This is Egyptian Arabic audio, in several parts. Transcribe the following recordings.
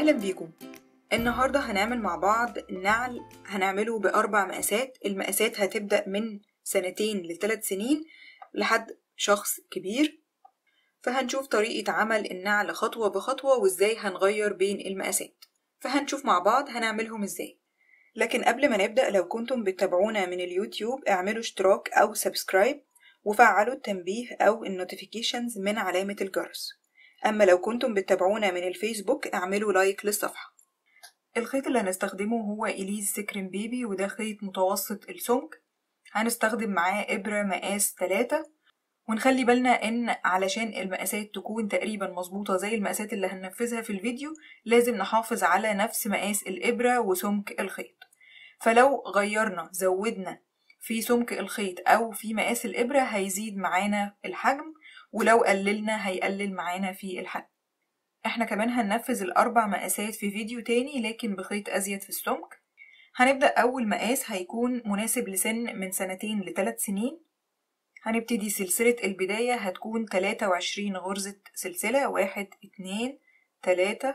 أهلا بيكم النهاردة هنعمل مع بعض نعل هنعمله بأربع مقاسات المقاسات هتبدأ من سنتين لثلاث سنين لحد شخص كبير فهنشوف طريقة عمل النعل خطوة بخطوة وازاي هنغير بين المقاسات فهنشوف مع بعض هنعملهم ازاي لكن قبل ما نبدأ لو كنتم بتتابعونا من اليوتيوب اعملوا اشتراك أو سبسكرايب وفعلوا التنبيه أو النوتيفيكيشنز من علامة الجرس أما لو كنتم بتتابعونا من الفيسبوك اعملوا لايك للصفحة الخيط اللي هنستخدمه هو إليز سكرين بيبي وده خيط متوسط السمك هنستخدم معاه إبرة مقاس 3 ونخلي بالنا إن علشان المقاسات تكون تقريبا مظبوطة زي المقاسات اللي هننفذها في الفيديو لازم نحافظ على نفس مقاس الإبرة وسمك الخيط فلو غيرنا زودنا في سمك الخيط أو في مقاس الإبرة هيزيد معانا الحجم ولو قللنا هيقلل معانا في الحجم احنا كمان هننفذ الأربع مقاسات في فيديو تاني لكن بخيط أزيد في السمك هنبدأ أول مقاس هيكون مناسب لسن من سنتين لثلاث سنين هنبتدي سلسلة البداية هتكون تلاتة وعشرين غرزة سلسلة واحد اتنين تلاتة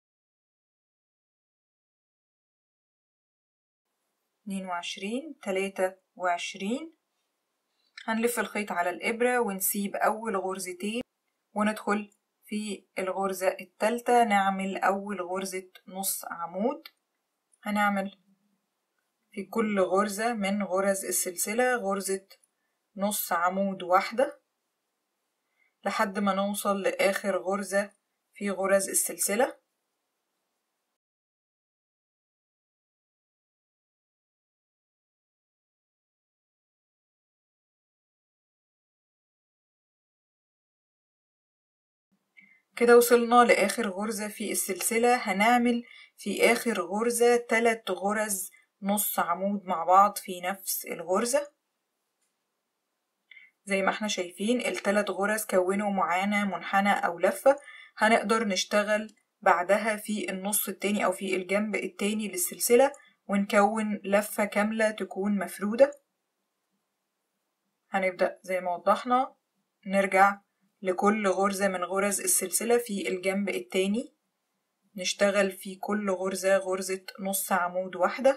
اتنين وعشرين تلاتة وعشرين هنلف الخيط على الإبرة ونسيب أول غرزتين وندخل في الغرزة التالتة نعمل أول غرزة نص عمود هنعمل في كل غرزة من غرز السلسلة غرزة نص عمود واحدة لحد ما نوصل لآخر غرزة في غرز السلسلة كده وصلنا لآخر غرزة في السلسلة هنعمل في آخر غرزة تلات غرز نص عمود مع بعض في نفس الغرزة زي ما احنا شايفين التلات غرز كونوا معانا منحنى أو لفة هنقدر نشتغل بعدها في النص التاني أو في الجنب التاني للسلسلة ونكون لفة كاملة تكون مفرودة هنبدأ زي ما وضحنا نرجع لكل غرزة من غرز السلسلة في الجنب التاني نشتغل في كل غرزة غرزة نص عمود واحدة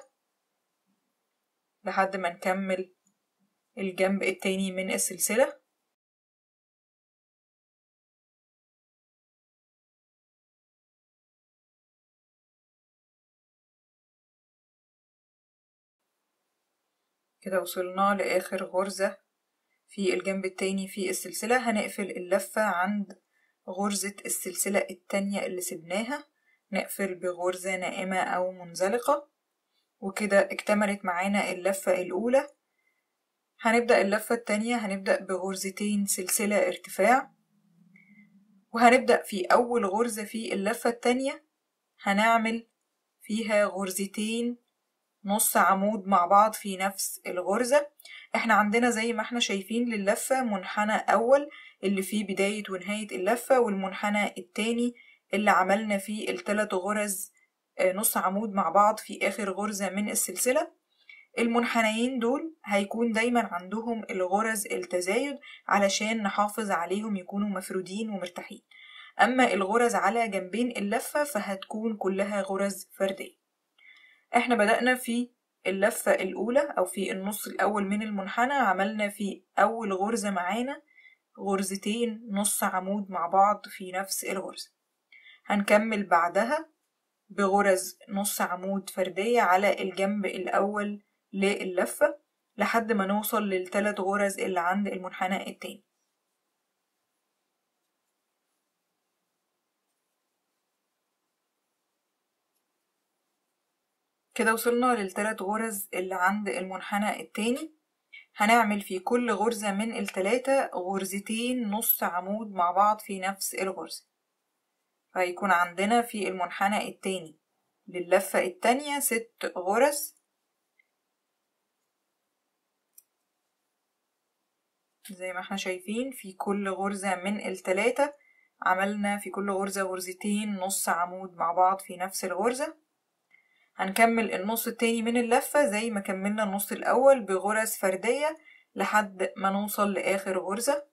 لحد ما نكمل الجنب التاني من السلسلة كده وصلنا لآخر غرزة في الجنب التاني في السلسلة هنقفل اللفة عند غرزة السلسلة التانية اللي سبناها نقفل بغرزة نائمة أو منزلقة وكده اكتملت معانا اللفة الأولى هنبدأ اللفة التانية هنبدأ بغرزتين سلسلة ارتفاع وهنبدأ في أول غرزة في اللفة التانية هنعمل فيها غرزتين نص عمود مع بعض في نفس الغرزة احنا عندنا زي ما احنا شايفين للفة منحنى أول اللي فيه بداية ونهاية اللفة والمنحنى التاني اللي عملنا فيه التلات غرز نص عمود مع بعض في آخر غرزة من السلسلة المنحنيين دول هيكون دايما عندهم الغرز التزايد علشان نحافظ عليهم يكونوا مفرودين ومرتاحين أما الغرز على جنبين اللفة فهتكون كلها غرز فردية احنا بدأنا في اللفة الأولى أو في النص الأول من المنحنى عملنا في أول غرزة معانا غرزتين نص عمود مع بعض في نفس الغرزة هنكمل بعدها بغرز نص عمود فردية على الجنب الأول للفة لحد ما نوصل للثلاث غرز اللي عند المنحنى التاني كده وصلنا للثلاث غرز اللي عند المنحنى التاني هنعمل في كل غرزة من التلاتة غرزتين نص عمود مع بعض في نفس الغرزة فهيكون عندنا في المنحنى التاني للفة التانية ست غرز زي ما احنا شايفين في كل غرزة من التلاتة عملنا في كل غرزة غرزتين نص عمود مع بعض في نفس الغرزة هنكمل النص التاني من اللفة زي ما كملنا النص الأول بغرز فردية لحد ما نوصل لآخر غرزة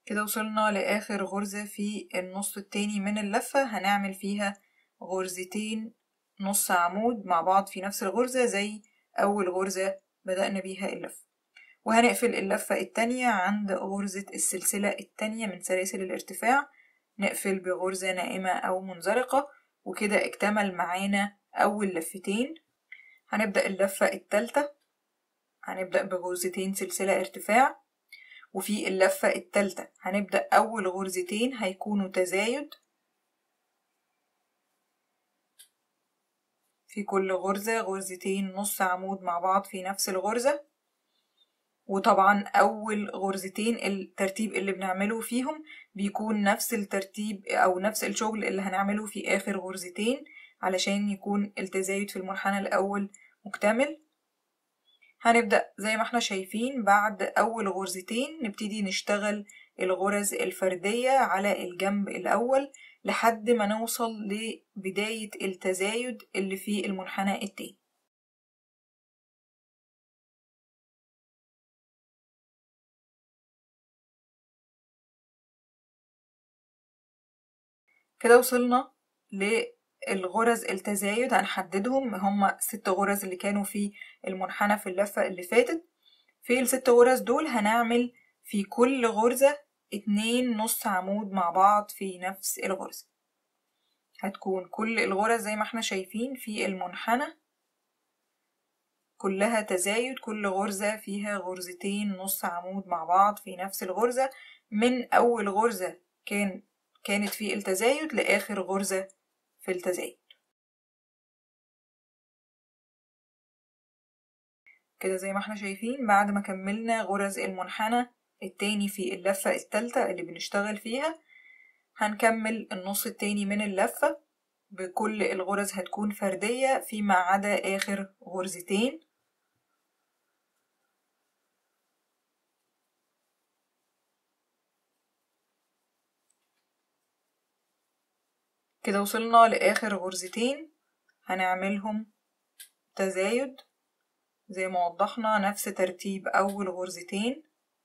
كده وصلنا لآخر غرزة في النص التاني من اللفة هنعمل فيها غرزتين نص عمود مع بعض في نفس الغرزة زي أول غرزة بدأنا بيها اللفة وهنقفل اللفة التانية عند غرزة السلسلة التانية من سلاسل الارتفاع نقفل بغرزة نائمة أو منزلقة وكده اكتمل معانا أول لفتين هنبدأ اللفة التالتة هنبدأ بغرزتين سلسلة ارتفاع وفي اللفة التالتة هنبدأ أول غرزتين هيكونوا تزايد في كل غرزة غرزتين نص عمود مع بعض في نفس الغرزة وطبعا أول غرزتين الترتيب اللي بنعمله فيهم بيكون نفس الترتيب أو نفس الشغل اللي هنعمله في آخر غرزتين علشان يكون التزايد في المنحنى الأول مكتمل هنبدأ زي ما احنا شايفين بعد أول غرزتين نبتدي نشتغل الغرز الفردية على الجنب الأول لحد ما نوصل لبداية التزايد اللي في المنحنى التاني كده وصلنا للغرز التزايد هنحددهم هما ست غرز اللي كانوا في المنحنى في اللفة اللي فاتت في الست غرز دول هنعمل في كل غرزة اتنين نص عمود مع بعض في نفس الغرزة هتكون كل الغرز زي ما احنا شايفين في المنحنى كلها تزايد كل غرزة فيها غرزتين نص عمود مع بعض في نفس الغرزة من أول غرزة كان كانت في التزايد لآخر غرزة في التزايد كده زي ما احنا شايفين بعد ما كملنا غرز المنحنى التاني في اللفة التالتة اللي بنشتغل فيها هنكمل النص التاني من اللفة بكل الغرز هتكون فردية فيما عدا آخر غرزتين كده وصلنا لآخر غرزتين هنعملهم تزايد زي ما وضحنا نفس ترتيب أول غرزتين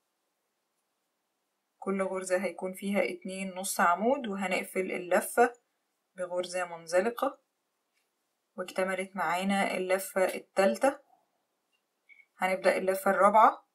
كل غرزة هيكون فيها اتنين نص عمود وهنقفل اللفة بغرزة منزلقة واكتملت معانا اللفة التالتة هنبدأ اللفة الرابعة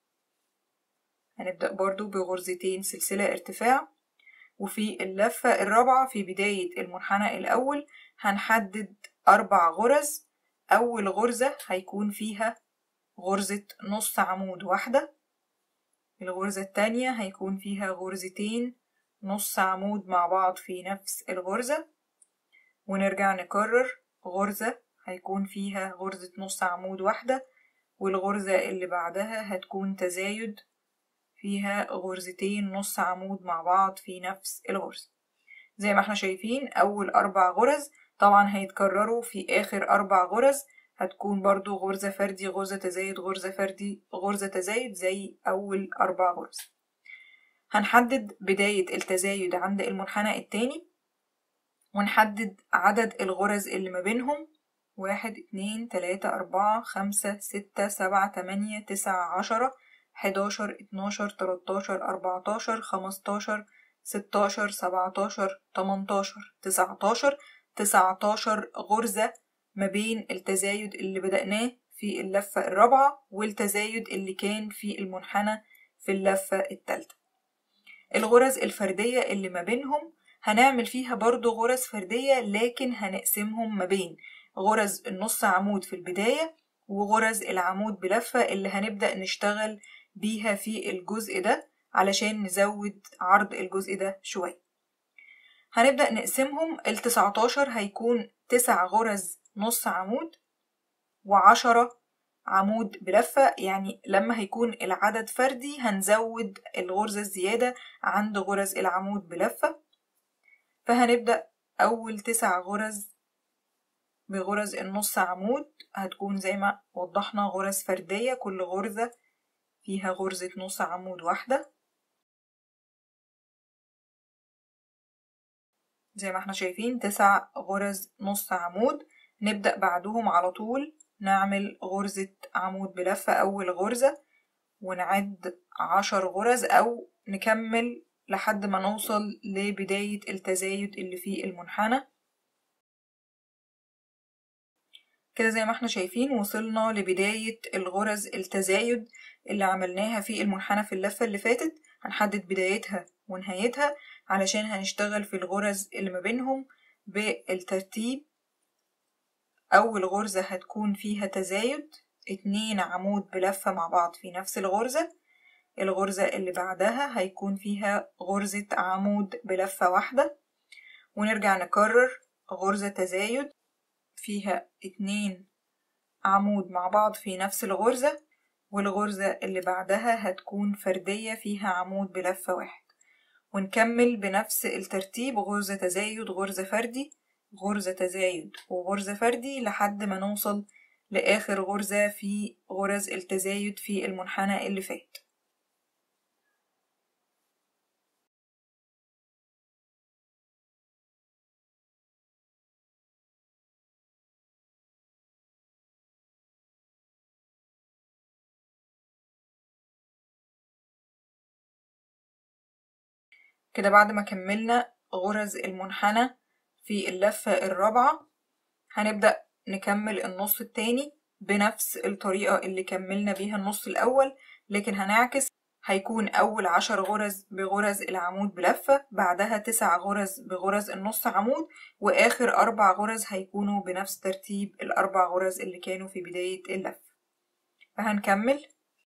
هنبدأ برضو بغرزتين سلسلة ارتفاع وفي اللفة الرابعة في بداية المنحنى الأول هنحدد أربع غرز أول غرزة هيكون فيها غرزة نص عمود واحدة الغرزة التانية هيكون فيها غرزتين نص عمود مع بعض في نفس الغرزة ونرجع نكرر غرزة هيكون فيها غرزة نص عمود واحدة والغرزة اللي بعدها هتكون تزايد فيها غرزتين نص عمود مع بعض في نفس الغرزة زي ما احنا شايفين أول أربع غرز طبعا هيتكرروا في آخر أربع غرز هتكون برضو غرزة فردي غرزة تزايد غرزة فردي غرزة تزايد زي أول أربع غرز هنحدد بداية التزايد عند المنحنى التاني ونحدد عدد الغرز اللي ما بينهم واحد اتنين تلاتة أربعة خمسة ستة سبعة تمانية تسعة عشرة حداشر اتناشر تلاتاشر أربعتاشر خمستاشر ستاشر سبعتاشر تمنتاشر تسعتاشر تسعتاشر غرزة ما بين التزايد اللي بدأناه في اللفة الرابعة والتزايد اللي كان في المنحنى في اللفة التالتة الغرز الفردية اللي ما بينهم هنعمل فيها برضو غرز فردية لكن هنقسمهم ما بين غرز النص عمود في البداية وغرز العمود بلفة اللي هنبدأ نشتغل بيها في الجزء ده علشان نزود عرض الجزء ده شوية هنبدأ نقسمهم التسعتاشر هيكون تسع غرز نص عمود وعشرة عمود بلفة يعني لما هيكون العدد فردي هنزود الغرزة الزيادة عند غرز العمود بلفة فهنبدأ أول تسع غرز بغرز النص عمود هتكون زي ما وضحنا غرز فردية كل غرزة فيها غرزة نص عمود واحدة زي ما احنا شايفين تسع غرز نص عمود نبدأ بعدهم على طول نعمل غرزة عمود بلفة أول غرزة ونعد عشر غرز أو نكمل لحد ما نوصل لبداية التزايد اللي في المنحنى كده زي ما احنا شايفين وصلنا لبداية الغرز التزايد اللي عملناها في المنحنى في اللفة اللي فاتت هنحدد بدايتها ونهايتها علشان هنشتغل في الغرز اللي ما بينهم بالترتيب أول غرزة هتكون فيها تزايد اتنين عمود بلفة مع بعض في نفس الغرزة الغرزة اللي بعدها هيكون فيها غرزة عمود بلفة واحدة ونرجع نكرر غرزة تزايد فيها اتنين عمود مع بعض في نفس الغرزة والغرزة اللي بعدها هتكون فردية فيها عمود بلفة واحد ونكمل بنفس الترتيب غرزة تزايد غرزة فردي غرزة تزايد وغرزة فردي لحد ما نوصل لآخر غرزة في غرز التزايد في المنحنى اللي فات كده بعد ما كملنا غرز المنحنى في اللفة الرابعة هنبدأ نكمل النص التاني بنفس الطريقة اللي كملنا بيها النص الأول لكن هنعكس هيكون أول عشر غرز بغرز العمود بلفة بعدها تسع غرز بغرز النص عمود وآخر أربع غرز هيكونوا بنفس ترتيب الأربع غرز اللي كانوا في بداية اللفة فهنكمل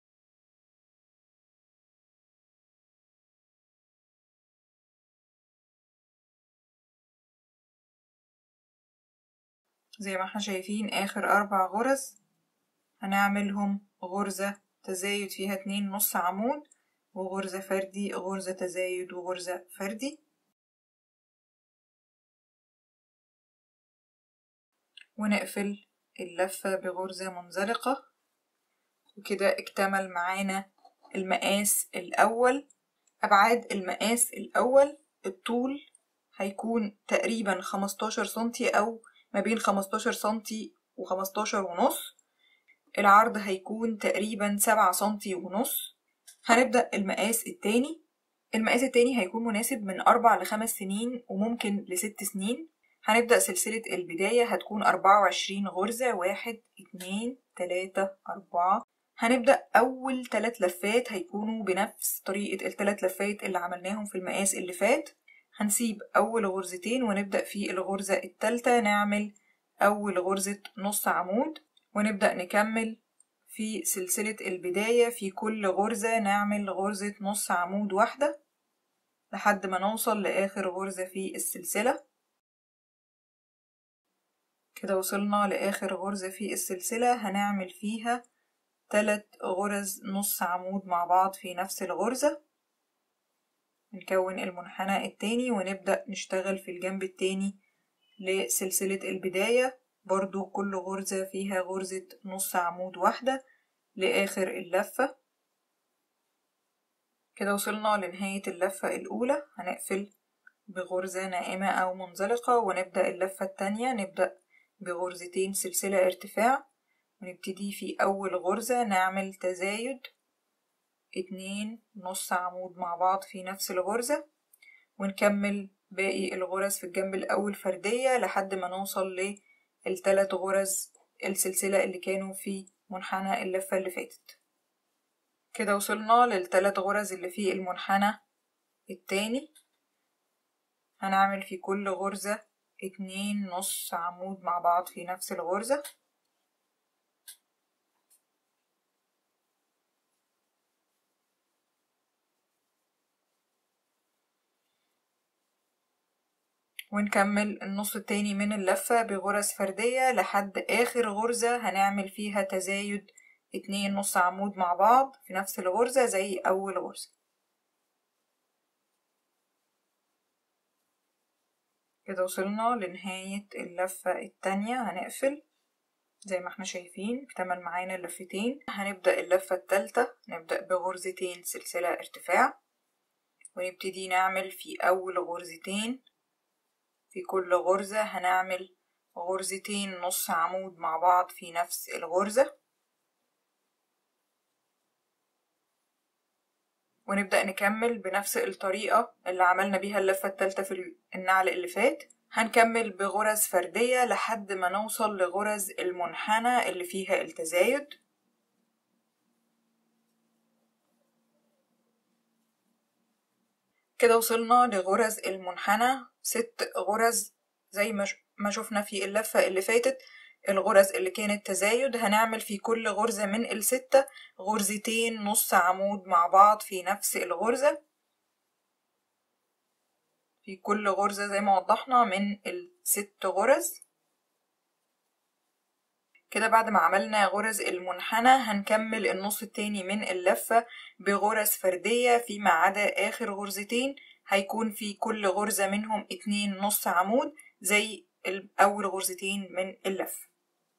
زي ما احنا شايفين آخر أربع غرز هنعملهم غرزة تزايد فيها اتنين نص عمود وغرزة فردي غرزة تزايد وغرزة فردي ونقفل اللفة بغرزة منزلقة وكده اكتمل معانا المقاس الأول أبعاد المقاس الأول الطول هيكون تقريبا خمستاشر سنتي أو ما بين خمستاشر سنتي وخمستاشر ونص العرض هيكون تقريبا سبعة سنتي ونص هنبدأ المقاس التاني المقاس التاني هيكون مناسب من أربع لخمس سنين وممكن لست سنين هنبدأ سلسلة البداية هتكون أربعة وعشرين غرزة واحد اتنين تلاتة أربعة هنبدأ أول تلات لفات هيكونوا بنفس طريقة التلات لفات اللي عملناهم في المقاس اللي فات هنسيب أول غرزتين ونبدأ في الغرزة التالتة نعمل أول غرزة نص عمود ونبدأ نكمل في سلسلة البداية في كل غرزة نعمل غرزة نص عمود واحدة لحد ما نوصل لآخر غرزة في السلسلة كده وصلنا لآخر غرزة في السلسلة هنعمل فيها تلات غرز نص عمود مع بعض في نفس الغرزة نكون المنحنى التاني ونبدأ نشتغل في الجنب التاني لسلسلة البداية برضو كل غرزة فيها غرزة نص عمود واحدة لآخر اللفة كده وصلنا لنهاية اللفة الأولى هنقفل بغرزة نائمة أو منزلقة ونبدأ اللفة التانية نبدأ بغرزتين سلسلة ارتفاع ونبتدي في أول غرزة نعمل تزايد اتنين نص عمود مع بعض في نفس الغرزة ونكمل باقي الغرز في الجنب الأول فردية لحد ما نوصل للتلات غرز السلسلة اللي كانوا في منحنى اللفة اللي فاتت كده وصلنا للتلات غرز اللي في المنحنى التاني هنعمل في كل غرزة اتنين نص عمود مع بعض في نفس الغرزة ونكمل النص التاني من اللفة بغرز فردية لحد آخر غرزة هنعمل فيها تزايد اتنين نص عمود مع بعض في نفس الغرزة زي أول غرزة كده وصلنا لنهاية اللفة التانية هنقفل زي ما احنا شايفين اكتمل معانا اللفتين هنبدأ اللفة التالتة نبدأ بغرزتين سلسلة ارتفاع ونبتدي نعمل في أول غرزتين في كل غرزة هنعمل غرزتين نص عمود مع بعض في نفس الغرزة ونبدأ نكمل بنفس الطريقة اللي عملنا بيها اللفة التالتة في النعل اللي فات هنكمل بغرز فردية لحد ما نوصل لغرز المنحنى اللي فيها التزايد كده وصلنا لغرز المنحنى ست غرز زي ما شفنا في اللفة اللي فاتت الغرز اللي كانت تزايد هنعمل في كل غرزة من الستة غرزتين نص عمود مع بعض في نفس الغرزة في كل غرزة زي ما وضحنا من الست غرز كده بعد ما عملنا غرز المنحنى هنكمل النص التاني من اللفة بغرز فردية فيما عدا آخر غرزتين هيكون في كل غرزة منهم اتنين نص عمود زي أول غرزتين من اللفة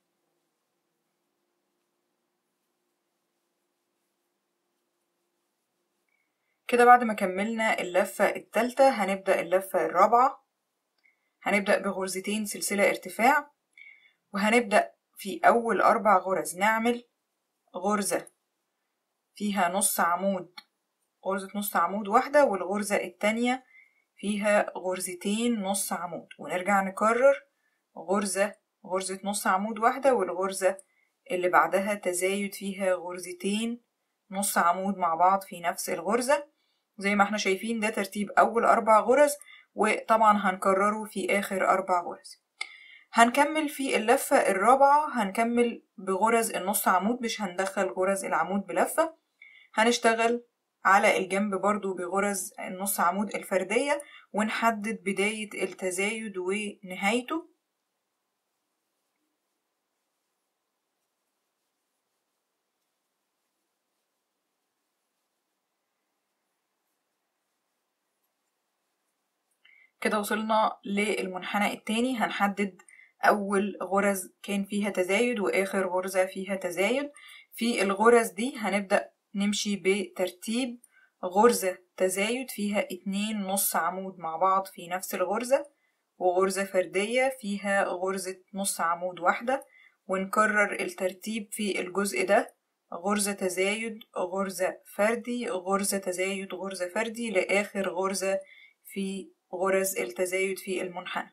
كده بعد ما كملنا اللفة التالتة هنبدأ اللفة الرابعة هنبدأ بغرزتين سلسلة ارتفاع وهنبدأ في أول أربع غرز نعمل غرزة فيها نص عمود غرزة نص عمود واحدة والغرزة التانية فيها غرزتين نص عمود ونرجع نكرر غرزة غرزة نص عمود واحدة والغرزة اللي بعدها تزايد فيها غرزتين نص عمود مع بعض في نفس الغرزة زي ما احنا شايفين ده ترتيب أول أربع غرز وطبعا هنكرره في آخر أربع غرز هنكمل في اللفة الرابعة هنكمل بغرز النص عمود مش هندخل غرز العمود بلفة هنشتغل على الجنب برضو بغرز النص عمود الفردية ونحدد بداية التزايد ونهايته كده وصلنا للمنحنى التاني هنحدد أول غرز كان فيها تزايد وآخر غرزة فيها تزايد في الغرز دي هنبدأ نمشي بترتيب غرزة تزايد فيها اتنين نص عمود مع بعض في نفس الغرزة وغرزة فردية فيها غرزة نص عمود واحدة ونكرر الترتيب في الجزء ده غرزة تزايد غرزة فردي غرزة تزايد غرزة فردي لآخر غرزة في غرز التزايد في المنحنى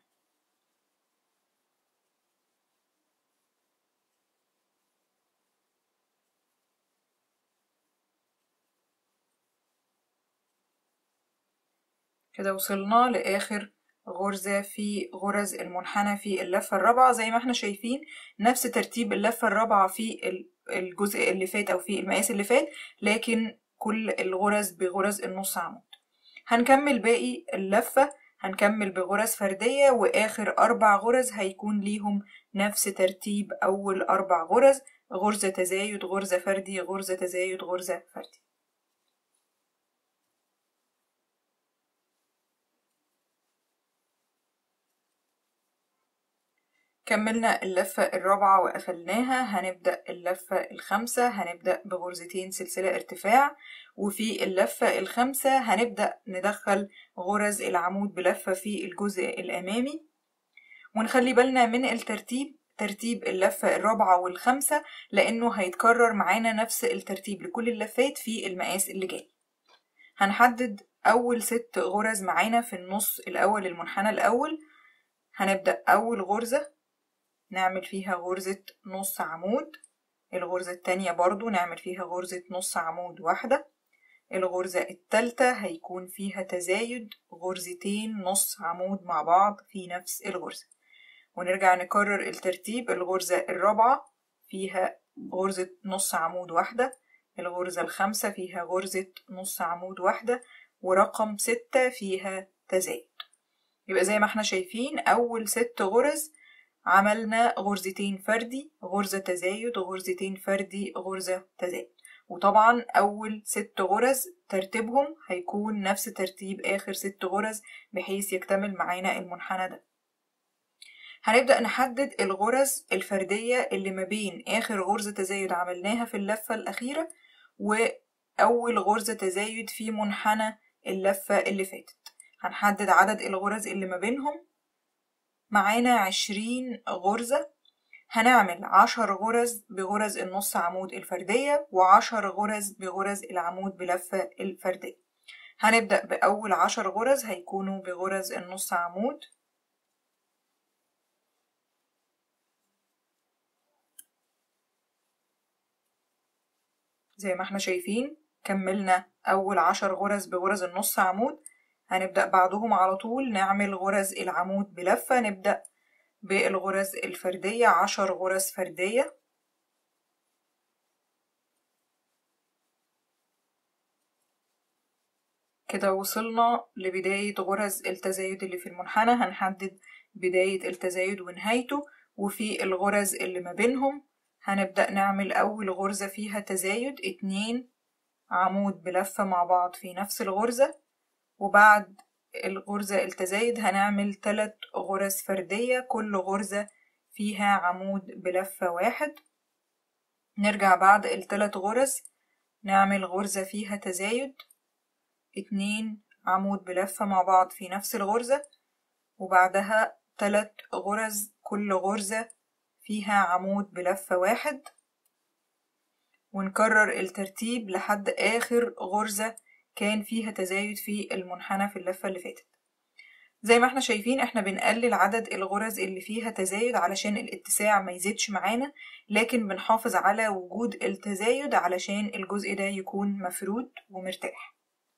كده وصلنا لآخر غرزة في غرز المنحنى في اللفة الرابعة زي ما احنا شايفين نفس ترتيب اللفة الرابعة في الجزء اللي فات أو في المقاس اللي فات لكن كل الغرز بغرز النص عمود هنكمل باقي اللفة هنكمل بغرز فردية وآخر أربع غرز هيكون ليهم نفس ترتيب أول أربع غرز غرزة تزايد غرزة فردي غرزة تزايد غرزة فردي كملنا اللفة الرابعة وقفلناها هنبدأ اللفة الخامسة هنبدأ بغرزتين سلسلة ارتفاع وفي اللفة الخامسة هنبدأ ندخل غرز العمود بلفة في الجزء الأمامي ونخلي بالنا من الترتيب ترتيب اللفة الرابعة والخامسة لأنه هيتكرر معانا نفس الترتيب لكل اللفات في المقاس اللي جاي هنحدد أول ست غرز معانا في النص الأول المنحنى الأول هنبدأ أول غرزة نعمل فيها غرزة نص عمود الغرزة التانية برضو نعمل فيها غرزة نص عمود واحدة الغرزة التالتة هيكون فيها تزايد غرزتين نص عمود مع بعض في نفس الغرزة ونرجع نكرر الترتيب الغرزة الرابعة فيها غرزة نص عمود واحدة الغرزة الخامسة فيها غرزة نص عمود واحدة ورقم ستة فيها تزايد يبقى زي ما احنا شايفين أول ست غرز عملنا غرزتين فردي غرزة تزايد غرزتين فردي غرزة تزايد وطبعا أول ست غرز ترتيبهم هيكون نفس ترتيب آخر ست غرز بحيث يكتمل معانا المنحنى ده هنبدأ نحدد الغرز الفردية اللي ما بين آخر غرزة تزايد عملناها في اللفة الأخيرة وأول غرزة تزايد في منحنى اللفة اللي فاتت هنحدد عدد الغرز اللي ما بينهم معانا عشرين غرزة هنعمل عشر غرز بغرز النص عمود الفردية وعشر غرز بغرز العمود بلفة الفردية هنبدأ بأول عشر غرز هيكونوا بغرز النص عمود زي ما احنا شايفين كملنا أول عشر غرز بغرز النص عمود هنبدأ بعدهم على طول نعمل غرز العمود بلفة نبدأ بالغرز الفردية عشر غرز فردية كده وصلنا لبداية غرز التزايد اللي في المنحنى هنحدد بداية التزايد ونهايته وفي الغرز اللي ما بينهم هنبدأ نعمل أول غرزة فيها تزايد اتنين عمود بلفة مع بعض في نفس الغرزة وبعد الغرزة التزايد هنعمل تلات غرز فردية كل غرزة فيها عمود بلفة واحد نرجع بعد التلات غرز نعمل غرزة فيها تزايد اتنين عمود بلفة مع بعض في نفس الغرزة وبعدها تلات غرز كل غرزة فيها عمود بلفة واحد ونكرر الترتيب لحد آخر غرزة كان فيها تزايد في المنحنى في اللفة اللي فاتت زي ما احنا شايفين احنا بنقلل عدد الغرز اللي فيها تزايد علشان الاتساع ما يزيدش معانا لكن بنحافظ على وجود التزايد علشان الجزء ده يكون مفرود ومرتاح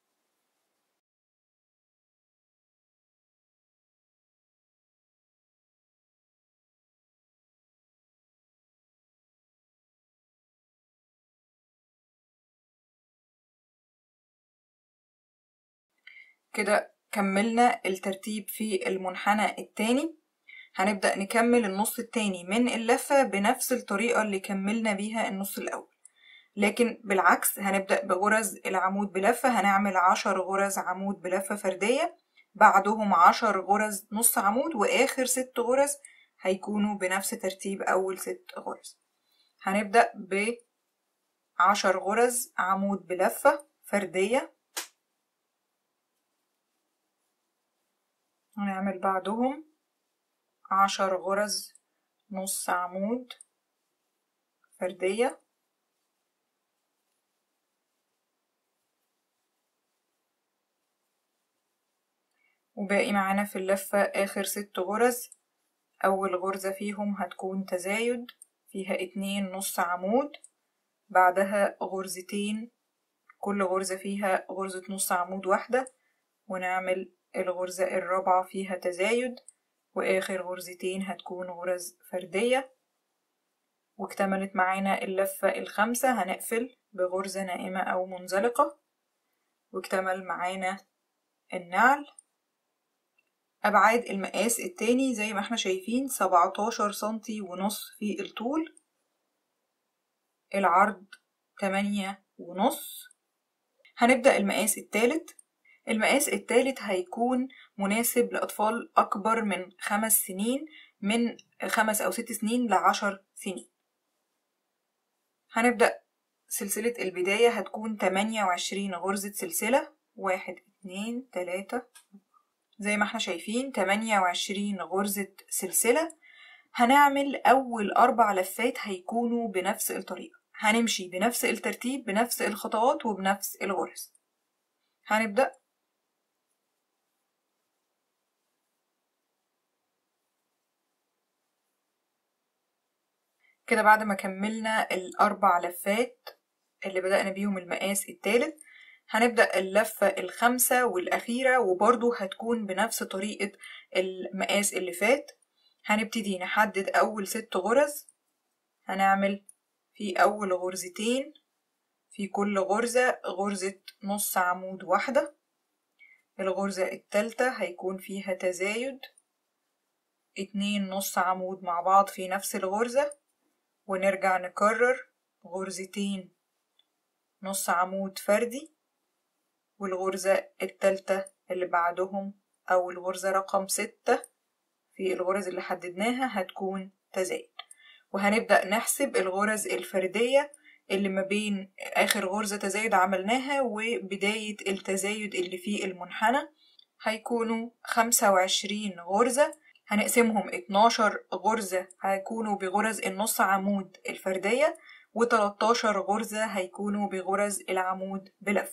كده كملنا الترتيب في المنحنى التاني هنبدأ نكمل النص التاني من اللفة بنفس الطريقة اللي كملنا بيها النص الأول لكن بالعكس هنبدأ بغرز العمود بلفة هنعمل عشر غرز عمود بلفة فردية بعدهم عشر غرز نص عمود وآخر ست غرز هيكونوا بنفس ترتيب أول ست غرز هنبدأ بعشر غرز عمود بلفة فردية هنعمل بعدهم عشر غرز نص عمود فردية وباقي معانا في اللفة آخر ست غرز أول غرزة فيهم هتكون تزايد فيها اتنين نص عمود بعدها غرزتين كل غرزة فيها غرزة نص عمود واحدة ونعمل الغرزة الرابعة فيها تزايد وآخر غرزتين هتكون غرز فردية واكتملت معانا اللفة الخامسة هنقفل بغرزة نائمة أو منزلقة واكتمل معانا النعل أبعاد المقاس التاني زي ما احنا شايفين سبعتاشر سنتي ونص في الطول العرض تمانية ونص هنبدأ المقاس التالت المقاس التالت هيكون مناسب لأطفال أكبر من خمس سنين من خمس أو ست سنين لعشر سنين هنبدأ سلسلة البداية هتكون تمانية وعشرين غرزة سلسلة واحد اتنين تلاتة زي ما احنا شايفين تمانية وعشرين غرزة سلسلة هنعمل أول أربع لفات هيكونوا بنفس الطريقة هنمشي بنفس الترتيب بنفس الخطوات وبنفس الغرز هنبدأ كده بعد ما كملنا الأربع لفات اللي بدأنا بيهم المقاس التالت هنبدأ اللفة الخامسة والأخيرة وبرضو هتكون بنفس طريقة المقاس اللي فات هنبتدي نحدد أول ست غرز هنعمل في أول غرزتين في كل غرزة غرزة نص عمود واحدة الغرزة التالتة هيكون فيها تزايد اتنين نص عمود مع بعض في نفس الغرزة ونرجع نكرر غرزتين نص عمود فردي والغرزة التالتة اللي بعدهم أو الغرزة رقم ستة في الغرز اللي حددناها هتكون تزايد وهنبدأ نحسب الغرز الفردية اللي ما بين آخر غرزة تزايد عملناها وبداية التزايد اللي في المنحنى هيكونوا خمسة وعشرين غرزة هنقسمهم 12 غرزة هيكونوا بغرز النص عمود الفردية و13 غرزة هيكونوا بغرز العمود بلف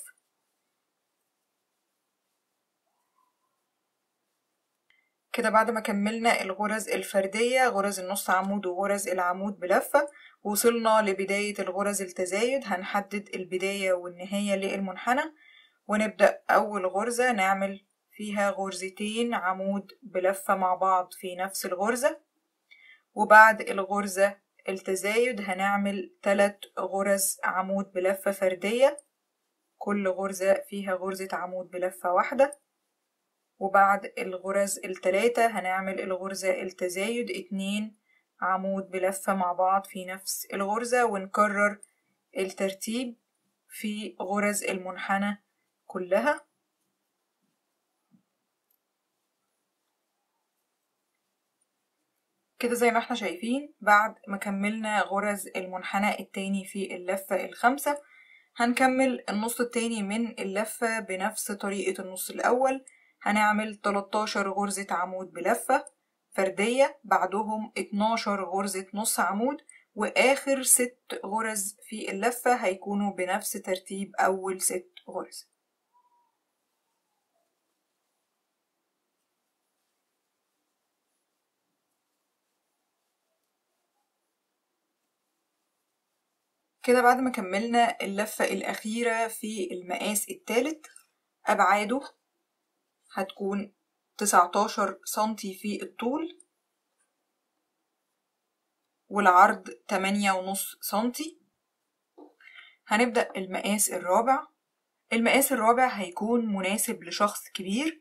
كده بعد ما كملنا الغرز الفردية غرز النص عمود وغرز العمود بلفة وصلنا لبداية الغرز التزايد هنحدد البداية والنهاية للمنحنى ونبدأ أول غرزة نعمل فيها غرزتين عمود بلفة مع بعض في نفس الغرزة وبعد الغرزة التزايد هنعمل تلات غرز عمود بلفة فردية كل غرزة فيها غرزة عمود بلفة واحدة وبعد الغرز التلاتة هنعمل الغرزة التزايد اتنين عمود بلفة مع بعض في نفس الغرزة ونكرر الترتيب في غرز المنحنى كلها كده زي ما احنا شايفين بعد ما كملنا غرز المنحنى التاني في اللفة الخامسة هنكمل النص التاني من اللفة بنفس طريقة النص الأول هنعمل 13 غرزة عمود بلفة فردية بعدهم 12 غرزة نص عمود وآخر ست غرز في اللفة هيكونوا بنفس ترتيب أول ست غرز كده بعد ما كملنا اللفة الأخيرة في المقاس الثالث أبعاده هتكون 19 سنتي في الطول والعرض 8 ونص سنتي هنبدأ المقاس الرابع المقاس الرابع هيكون مناسب لشخص كبير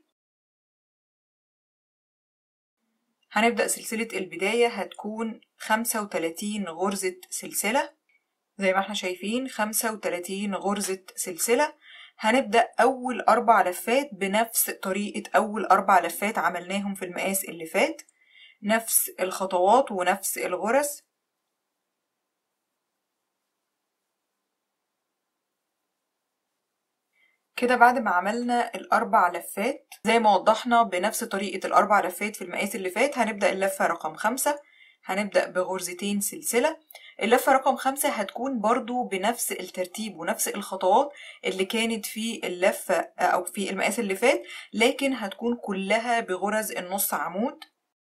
هنبدأ سلسلة البداية هتكون 35 غرزة سلسلة زي ما احنا شايفين 35 غرزة سلسلة هنبدأ أول أربع لفات بنفس طريقة أول أربع لفات عملناهم في المقاس اللي فات نفس الخطوات ونفس الغرز كده بعد ما عملنا الأربع لفات زي ما وضحنا بنفس طريقة الأربع لفات في المقاس اللي فات هنبدأ اللفة رقم خمسة هنبدأ بغرزتين سلسلة اللفة رقم خمسة هتكون برضو بنفس الترتيب ونفس الخطوات اللي كانت في اللفة أو في المقاس اللي فات لكن هتكون كلها بغرز النص عمود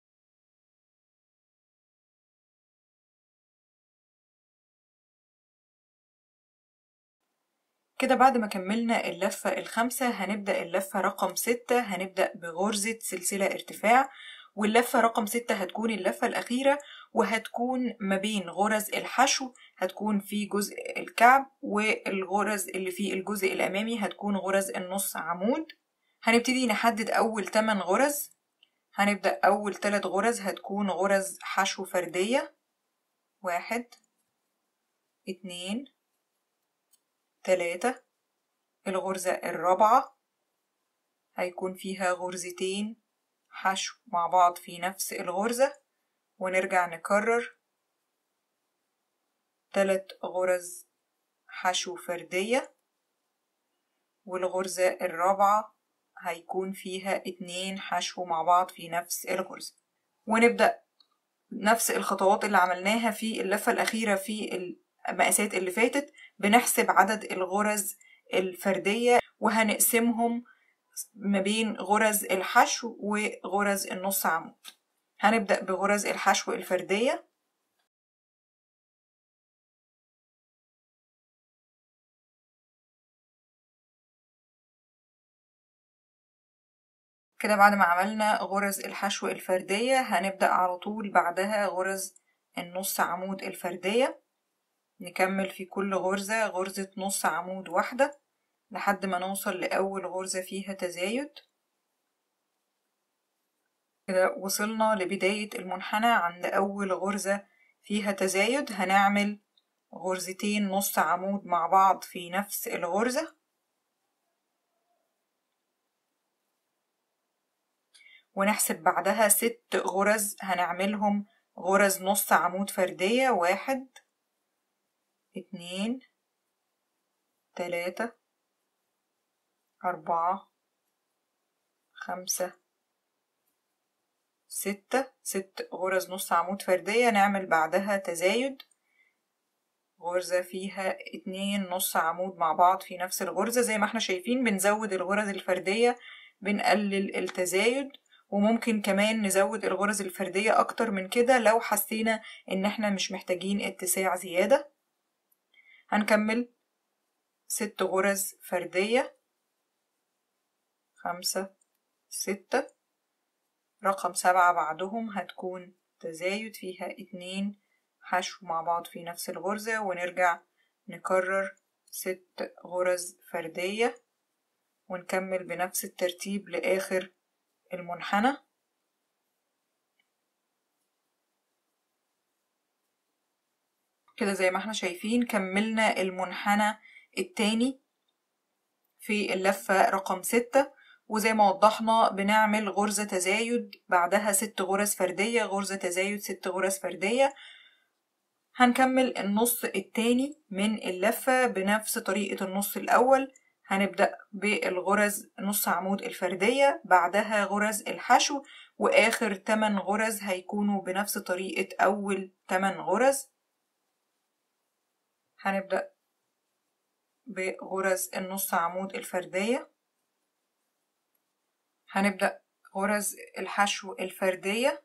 كده بعد ما كملنا اللفة الخامسة هنبدأ اللفة رقم ستة هنبدأ بغرزة سلسلة ارتفاع واللفة رقم ستة هتكون اللفة الأخيرة وهتكون ما بين غرز الحشو هتكون في جزء الكعب والغرز اللي في الجزء الأمامي هتكون غرز النص عمود هنبتدي نحدد أول 8 غرز هنبدأ أول 3 غرز هتكون غرز حشو فردية واحد اتنين تلاتة الغرزة الرابعة هيكون فيها غرزتين حشو مع بعض في نفس الغرزة ونرجع نكرر تلات غرز حشو فردية والغرزة الرابعة هيكون فيها اتنين حشو مع بعض في نفس الغرزة ونبدأ نفس الخطوات اللي عملناها في اللفة الأخيرة في المقاسات اللي فاتت بنحسب عدد الغرز الفردية وهنقسمهم ما بين غرز الحشو وغرز النص عمود هنبدأ بغرز الحشو الفردية كده بعد ما عملنا غرز الحشو الفردية هنبدأ على طول بعدها غرز النص عمود الفردية نكمل في كل غرزة غرزة نص عمود واحدة لحد ما نوصل لأول غرزة فيها تزايد كده وصلنا لبداية المنحنى عند أول غرزة فيها تزايد هنعمل غرزتين نص عمود مع بعض في نفس الغرزة ونحسب بعدها ست غرز هنعملهم غرز نص عمود فردية واحد اتنين تلاتة أربعة خمسة ستة ست غرز نص عمود فردية نعمل بعدها تزايد غرزة فيها اتنين نص عمود مع بعض في نفس الغرزة زي ما احنا شايفين بنزود الغرز الفردية بنقلل التزايد وممكن كمان نزود الغرز الفردية أكتر من كده لو حسينا إن احنا مش محتاجين اتساع زيادة هنكمل ست غرز فردية خمسة ستة رقم سبعة بعدهم هتكون تزايد فيها اتنين حشو مع بعض في نفس الغرزة ونرجع نكرر ست غرز فردية ونكمل بنفس الترتيب لآخر المنحنى كده زي ما احنا شايفين كملنا المنحنى التاني في اللفة رقم ستة وزي ما وضحنا بنعمل غرزة تزايد بعدها ست غرز فردية غرزة تزايد ست غرز فردية هنكمل النص التاني من اللفة بنفس طريقة النص الأول هنبدأ بالغرز نص عمود الفردية بعدها غرز الحشو وآخر 8 غرز هيكونوا بنفس طريقة أول 8 غرز هنبدأ بغرز النص عمود الفردية هنبدأ غرز الحشو الفردية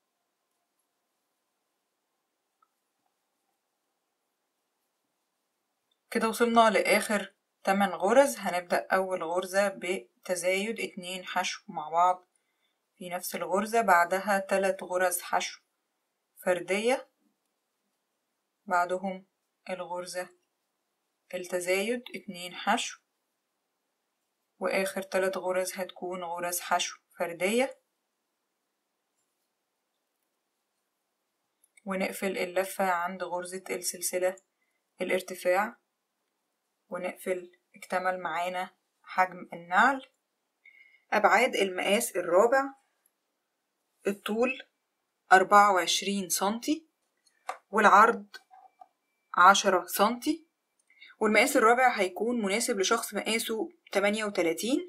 كده وصلنا لآخر 8 غرز هنبدأ أول غرزة بتزايد اتنين حشو مع بعض في نفس الغرزة بعدها تلات غرز حشو فردية بعدهم الغرزة التزايد اتنين حشو وآخر تلات غرز هتكون غرز حشو فردية ونقفل اللفة عند غرزة السلسلة الارتفاع ونقفل اكتمل معانا حجم النعل أبعاد المقاس الرابع الطول أربعة وعشرين سنتي والعرض عشرة سنتي والمقاس الرابع هيكون مناسب لشخص مقاسه تمانية وتلاتين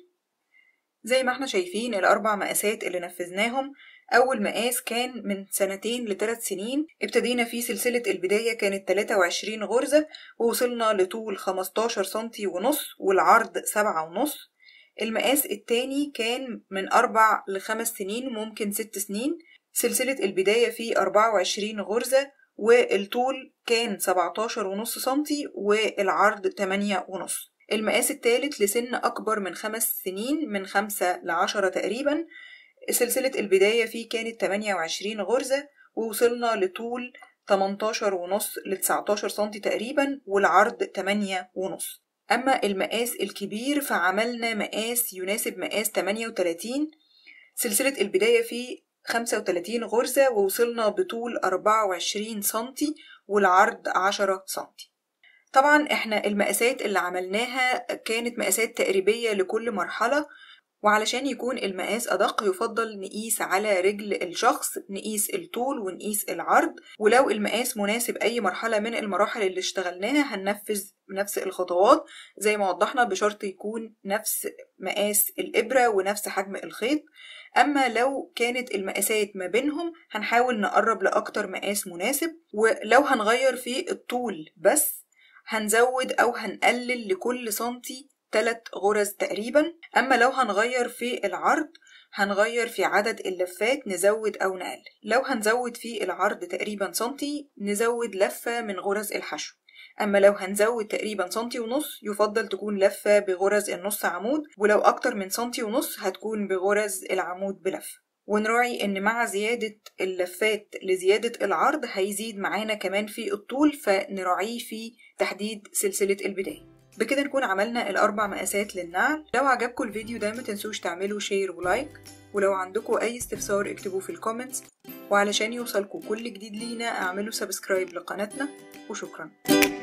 زي ما احنا شايفين الأربع مقاسات اللي نفذناهم أول مقاس كان من سنتين لثلاث سنين ابتدينا فيه سلسلة البداية كانت 23 غرزة ووصلنا لطول 15 سنتي ونص والعرض سبعة ونص المقاس التاني كان من أربع لخمس سنين ممكن ست سنين سلسلة البداية فيه 24 غرزة والطول كان 17 ونص سنتي والعرض 8 ونص المقاس الثالث لسن أكبر من خمس سنين من خمسة لعشرة تقريبا سلسلة البداية فيه كانت 28 غرزة ووصلنا لطول 18 ونص ل 19 سنتي تقريبا والعرض 8 ونص أما المقاس الكبير فعملنا مقاس يناسب مقاس 38 سلسلة البداية فيه 35 غرزة ووصلنا بطول 24 سنتي والعرض 10 سنتي طبعا احنا المقاسات اللي عملناها كانت مقاسات تقريبية لكل مرحلة وعلشان يكون المقاس أدق يفضل نقيس على رجل الشخص نقيس الطول ونقيس العرض ولو المقاس مناسب أي مرحلة من المراحل اللي اشتغلناها هننفذ نفس الخطوات زي ما وضحنا بشرط يكون نفس مقاس الإبرة ونفس حجم الخيط أما لو كانت المقاسات ما بينهم هنحاول نقرب لأكتر مقاس مناسب ولو هنغير في الطول بس هنزود أو هنقلل لكل سنتي تلات غرز تقريبا أما لو هنغير في العرض هنغير في عدد اللفات نزود أو نقلل لو هنزود في العرض تقريبا سنتي نزود لفة من غرز الحشو أما لو هنزود تقريبا سنتي ونص يفضل تكون لفة بغرز النص عمود ولو أكتر من سنتي ونص هتكون بغرز العمود بلفة ونراعي ان مع زيادة اللفات لزيادة العرض هيزيد معانا كمان في الطول فنراعيه في تحديد سلسلة البداية بكده نكون عملنا الأربع مقاسات للنعل لو عجبكم الفيديو ده ما تنسوش تعملوا شير ولايك ولو عندكم أي استفسار اكتبوه في الكومنتس وعلشان يوصلكم كل جديد لينا اعملوا سبسكرايب لقناتنا وشكرا